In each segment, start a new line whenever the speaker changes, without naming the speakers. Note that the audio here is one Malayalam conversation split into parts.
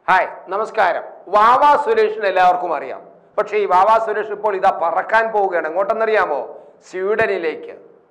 ഹായ് നമസ്കാരം വാവാ സുരേഷിന് എല്ലാവർക്കും അറിയാം പക്ഷേ ഈ വാവാ സുരേഷ് ഇപ്പോൾ ഇതാ പറക്കാൻ പോവുകയാണ് എങ്ങോട്ടെന്നറിയാമോ സ്വീഡനിലേക്ക്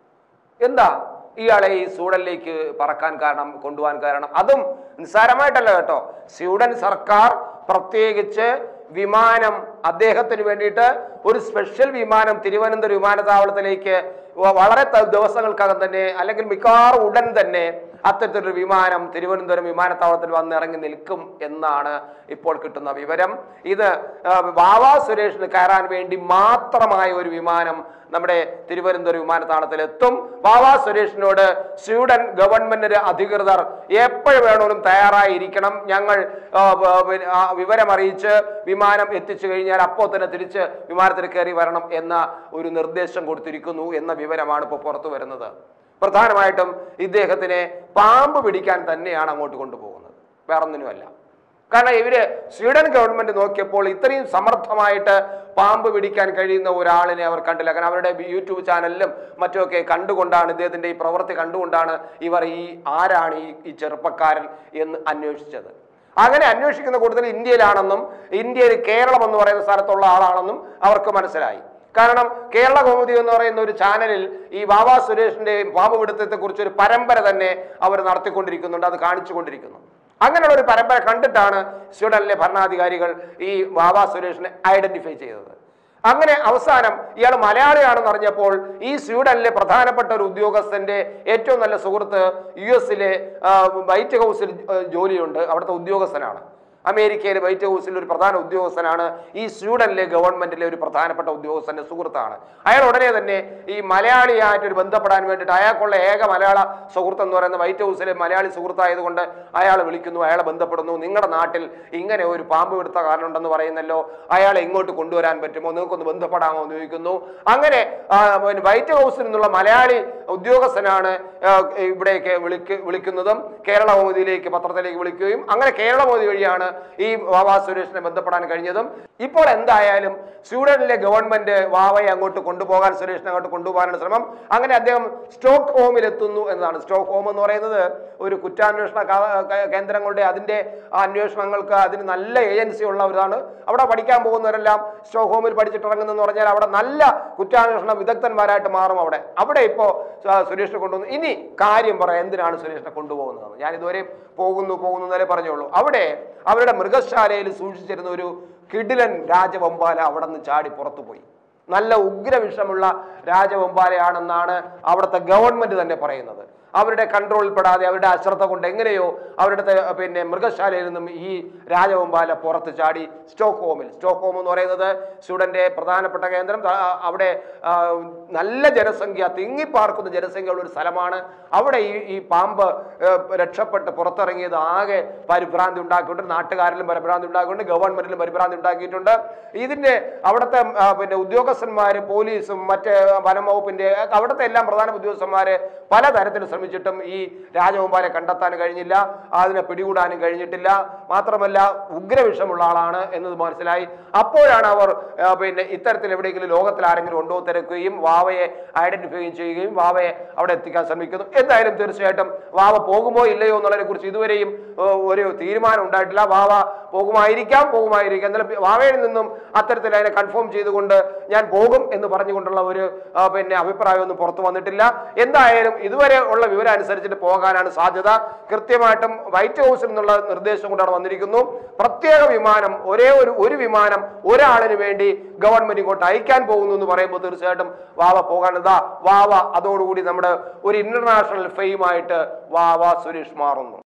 എന്താ ഇയാളെ ഈ സ്വീഡനിലേക്ക് പറക്കാൻ കാരണം കൊണ്ടുപോകാൻ കാരണം അതും നിസ്സാരമായിട്ടല്ല കേട്ടോ സ്വീഡൻ സർക്കാർ പ്രത്യേകിച്ച് വിമാനം അദ്ദേഹത്തിന് വേണ്ടിയിട്ട് ഒരു സ്പെഷ്യൽ വിമാനം തിരുവനന്തപുരം വിമാനത്താവളത്തിലേക്ക് വ- വളരെ ത- ദിവസങ്ങൾക്കകം തന്നെ അല്ലെങ്കിൽ മിക്കവാറും ഉടൻ തന്നെ അത്തരത്തിലൊരു വിമാനം തിരുവനന്തപുരം വിമാനത്താവളത്തിൽ വന്ന് ഇറങ്ങി നിൽക്കും എന്നാണ് ഇപ്പോൾ കിട്ടുന്ന വിവരം ഇത് ആ, വാവാ സുരേഷിന് കയറാൻ വേണ്ടി മാത്രമായ ഒരു വിമാനം നമ്മുടെ തിരുവനന്തപുരം വിമാനത്താവളത്തിൽ എത്തും വാവാ സുരേഷിനോട് സ്വീഡൻ ഗവൺമെന്റ് അധികൃതർ എപ്പോഴും വേണമെങ്കിലും തയ്യാറായിരിക്കണം ഞങ്ങൾ ആ, ബ- പിന്നെ, ആ, വിവരം അറിയിച്ച് വിമാനം എത്തിച്ചു കഴിഞ്ഞാൽ അപ്പോൾ തന്നെ തിരിച്ച് വിമാനത്തിൽ കയറി വരണം എന്ന ഒരു നിർദ്ദേശം കൊടുത്തിരിക്കുന്നു എന്ന വിവരമാണ് ഇപ്പോൾ പുറത്തു വരുന്നത് പ്രധാനമായിട്ടും ഇദ്ദേഹത്തിനെ പാമ്പ് പിടിക്കാൻ തന്നെയാണ് അങ്ങോട്ട് കൊണ്ടുപോകുന്നത് വേറൊന്നിനുമല്ല കാരണം ഇവര് സ്വീഡൻ ഗവൺമെന്റ് നോക്കിയപ്പോൾ ഇത്രയും സമർത്ഥമായിട്ട് പാമ്പ് പിടിക്കാൻ കഴിയുന്ന ഒരാളിനെ അവർ കണ്ടില്ല കാരണം അവരുടെ യൂട്യൂബ് ചാനലിലും മറ്റുമൊക്കെ കണ്ടുകൊണ്ടാണ് ഇദ്ദേഹത്തിന്റെ ഈ പ്രവൃത്തി കണ്ടുകൊണ്ടാണ് ഇവർ ഈ ആരാണ് ഈ ഈ ചെറുപ്പക്കാരൻ എന്ന് അന്വേഷിച്ചത് അങ്ങനെ അന്വേഷിക്കുന്ന കൂട്ടത്തിൽ ഇന്ത്യയിലാണെന്നും ഇന്ത്യയിൽ കേരളം എന്ന് പറയുന്ന സ്ഥലത്തുള്ള ആളാണെന്നും അവർക്ക് മനസ്സിലായി കാരണം കേരള കൗമുദി എന്ന് പറയുന്ന ഒരു ചാനലിൽ ഈ വാവാ സുരേഷിന്റെ പാമ്പ് പിടുത്തത്തെ കുറിച്ച് ഒരു പരമ്പര തന്നെ അവർ നടത്തിക്കൊണ്ടിരിക്കുന്നുണ്ട് അത് കാണിച്ചുകൊണ്ടിരിക്കുന്നു അങ്ങനെയുള്ള ഒരു പരമ്പര കണ്ടിട്ടാണ് സ്വീഡനിലെ ഭരണാധികാരികൾ ഈ വാവാ സുരേഷിനെ ഐഡന്റിഫൈ ചെയ്തത് അങ്ങനെ അവസാനം ഇയാൾ മലയാളിയാണെന്ന് അറിഞ്ഞപ്പോൾ ഈ സ്വീഡനിലെ പ്രധാനപ്പെട്ട ഒരു ഉദ്യോഗസ്ഥന്റെ ഏറ്റവും നല്ല സുഹൃത്ത് യു എസിലെ വൈറ്റ് ഹൗസിൽ ആ, ജോലിയുണ്ട് അവിടുത്തെ ഉദ്യോഗസ്ഥനാണ് അമേരിക്കയിലെ വൈറ്റ് ഹൗസിൽ ഒരു പ്രധാന ഉദ്യോഗസ്ഥനാണ് ഈ സ്വീഡനിലെ ഗവൺമെന്റിലെ ഒരു പ്രധാനപ്പെട്ട ഉദ്യോഗസ്ഥന്റെ സുഹൃത്താണ് അയാൾ ഉടനെ തന്നെ ഈ മലയാളിയായിട്ട് ഒരു ബന്ധപ്പെടാൻ വേണ്ടിയിട്ട് അയാൾക്കുള്ള ഏക മലയാള സുഹൃത്ത് എന്ന് പറയുന്ന വൈറ്റ് ഹൗസിലെ മലയാളി സുഹൃത്തായതുകൊണ്ട് അയാൾ വിളിക്കുന്നു അയാളെ ബന്ധപ്പെടുന്നു നിങ്ങളുടെ നാട്ടിൽ ഇങ്ങനെ ഒരു പാമ്പ് പിടുത്ത കാരണമുണ്ടെന്ന് പറയുന്നല്ലോ അയാളെ ഇങ്ങോട്ട് കൊണ്ടുവരാൻ പറ്റുമോ നിങ്ങൾക്കൊന്ന് ബന്ധപ്പെടാമോ എന്ന് ചോദിക്കുന്നു അങ്ങനെ ആ, പിന്നെ വൈറ്റ് ഹൗസിൽ നിന്നുള്ള മലയാളി ഉദ്യോഗസ്ഥനാണ് ആ, ഇവിടേക്ക് വിളിക്ക് വിളിക്കുന്നതും കേരള മോദിയിലേക്ക് പത്രത്തിലേക്ക് വിളിക്കുകയും അങ്ങനെ കേരള മോദി വഴിയാണ് ഈ വാവാ സുരേഷിനെ ബന്ധപ്പെടാൻ കഴിഞ്ഞതും ഇപ്പോൾ എന്തായാലും സ്വീഡനിലെ ഗവൺമെന്റ് വാവയെ അങ്ങോട്ട് കൊണ്ടുപോകാൻ സുരേഷിനെ അങ്ങോട്ട് കൊണ്ടുപോകാനുള്ള ശ്രമം അങ്ങനെ അദ്ദേഹം സ്റ്റോക്ക് ഹോമിൽ എത്തുന്നു എന്നതാണ് സ്റ്റോക്ക് ഹോം എന്ന് പറയുന്നത് ഒരു കുറ്റാന്വേഷണ ക- ക- കേന്ദ്രങ്ങളുടെ അതിന്റെ അന്വേഷണങ്ങൾക്ക് അതിന് നല്ല ഏജൻസി ഉള്ളവരാണ് അവിടെ പഠിക്കാൻ പോകുന്നവരെല്ലാം സ്റ്റോക്ക് ഹോമിൽ പഠിച്ചിട്ടിറങ്ങുന്നെന്ന് പറഞ്ഞാൽ അവിടെ നല്ല കുറ്റാന്വേഷണ വിദഗ്ധന്മാരായിട്ട് മാറും അവിടെ അവിടെ ഇപ്പോൾ സുരേഷിനെ കൊണ്ടുവന്നു ഇനി കാര്യം പറയാം എന്തിനാണ് സുരേഷിനെ കൊണ്ടുപോകുന്നത് ഞാൻ ഇതുവരെ പോകുന്നു പോകുന്നു എന്നല്ലേ പറഞ്ഞോളൂ അവിടെ അവരുടെ മൃഗശാലയിൽ സൂക്ഷിച്ചിരുന്ന ഒരു കിടിലൻ രാജവമ്പാല അവിടെ നിന്ന് ചാടി പുറത്തു പോയി നല്ല ഉഗ്രവിഷമുള്ള രാജവമ്പാലയാണെന്നാണ് അവിടുത്തെ ഗവൺമെന്റ് തന്നെ പറയുന്നത് അവരുടെ കൺട്രോളിൽ പെടാതെ അവരുടെ അശ്രദ്ധ കൊണ്ട് എങ്ങനെയോ അവരുടെ ത- പിന്നെ മൃഗശാലയിൽ നിന്നും ഈ രാജവമ്പാല പുറത്ത് ചാടി സ്റ്റോക്ക് ഹോമിൽ സ്റ്റോക്ക് ഹോം എന്ന് പറയുന്നത് സ്വീഡന്റെ പ്രധാനപ്പെട്ട കേന്ദ്രം ആ, അവിടെ ആ, നല്ല ജനസംഖ്യ തിങ്ങിപ്പാർക്കുന്ന ജനസംഖ്യയുള്ള ഒരു സ്ഥലമാണ് അവിടെ ഈ ഈ പാമ്പ് ഏ, രക്ഷപ്പെട്ട് പുറത്തിറങ്ങിയത് ആകെ പരിഭ്രാന്തി ഉണ്ടാക്കിയിട്ടുണ്ട് നാട്ടുകാരിലും പരിഭ്രാന്തി ഉണ്ടാക്കിയിട്ടുണ്ട് ഗവൺമെന്റിലും പരിഭ്രാന്തി ഉണ്ടാക്കിയിട്ടുണ്ട് ഇതിന്റെ അവിടുത്തെ ആ, പിന്നെ ഉദ്യോഗസ്ഥന്മാര് പോലീസും മറ്റ് വനം വകുപ്പിന്റെ അവിടുത്തെ എല്ലാം പ്രധാന ഉദ്യോഗസ്ഥന്മാര് പലതരത്തിൽ ശ്രമിച്ചിട്ടും ഈ രാജഗോപാലെ കണ്ടെത്താൻ കഴിഞ്ഞില്ല അതിനെ പിടികൂടാനും കഴിഞ്ഞിട്ടില്ല മാത്രമല്ല ഉഗ്രവിഷമുള്ള ആളാണ് എന്നത് മനസ്സിലായി അപ്പോഴാണ് അവർ ആ, പിന്നെ ഇത്തരത്തിൽ എവിടെയെങ്കിലും ലോകത്തിൽ ആരെങ്കിലും ഉണ്ടോ തിരക്കുകയും വാവയെ ഐഡന്റിഫൈ ചെയ്യുകയും വാവയെ അവിടെ എത്തിക്കാൻ ശ്രമിക്കുന്നു എന്തായാലും തീർച്ചയായിട്ടും വാവ പോകുമോ ഇല്ലയോ എന്നുള്ളതിനെ കുറിച്ച് ഇതുവരെയും ഏ, ഒരു തീരുമാനം ഉണ്ടായിട്ടില്ല വാവ പോകുമായിരിക്കാം പോകുമായിരിക്കാം എന്നാലും വാവയിൽ നിന്നും അത്തരത്തിൽ അതിനെ കൺഫേം ചെയ്തുകൊണ്ട് ഞാൻ പോകും എന്ന് പറഞ്ഞുകൊണ്ടുള്ള ഒരു ആ, പിന്നെ അഭിപ്രായമൊന്നും പുറത്തു വന്നിട്ടില്ല എന്തായാലും ഇതുവരെ ഉള്ള വിവരം അനുസരിച്ചിട്ട് പോകാനാണ് സാധ്യത കൃത്യമായിട്ടും വൈറ്റ് ഹൗസിൽ നിന്നുള്ള നിർദ്ദേശം കൊണ്ടാണ് വന്നിരിക്കുന്നു പ്രത്യേക വിമാനം ഒരേ ഒരു ഒരു വിമാനം ഒരാളിന് വേണ്ടി ഗവൺമെന്റ് ഇങ്ങോട്ട് അയക്കാൻ പോകുന്നു എന്ന് പറയുമ്പോൾ തീർച്ചയായിട്ടും വാവ പോകാനതാ വാവ അതോടുകൂടി നമ്മുടെ ഒരു ഇന്റർനാഷണൽ ഫെയിമായിട്ട് വാവ സുരേഷ് മാറുന്നു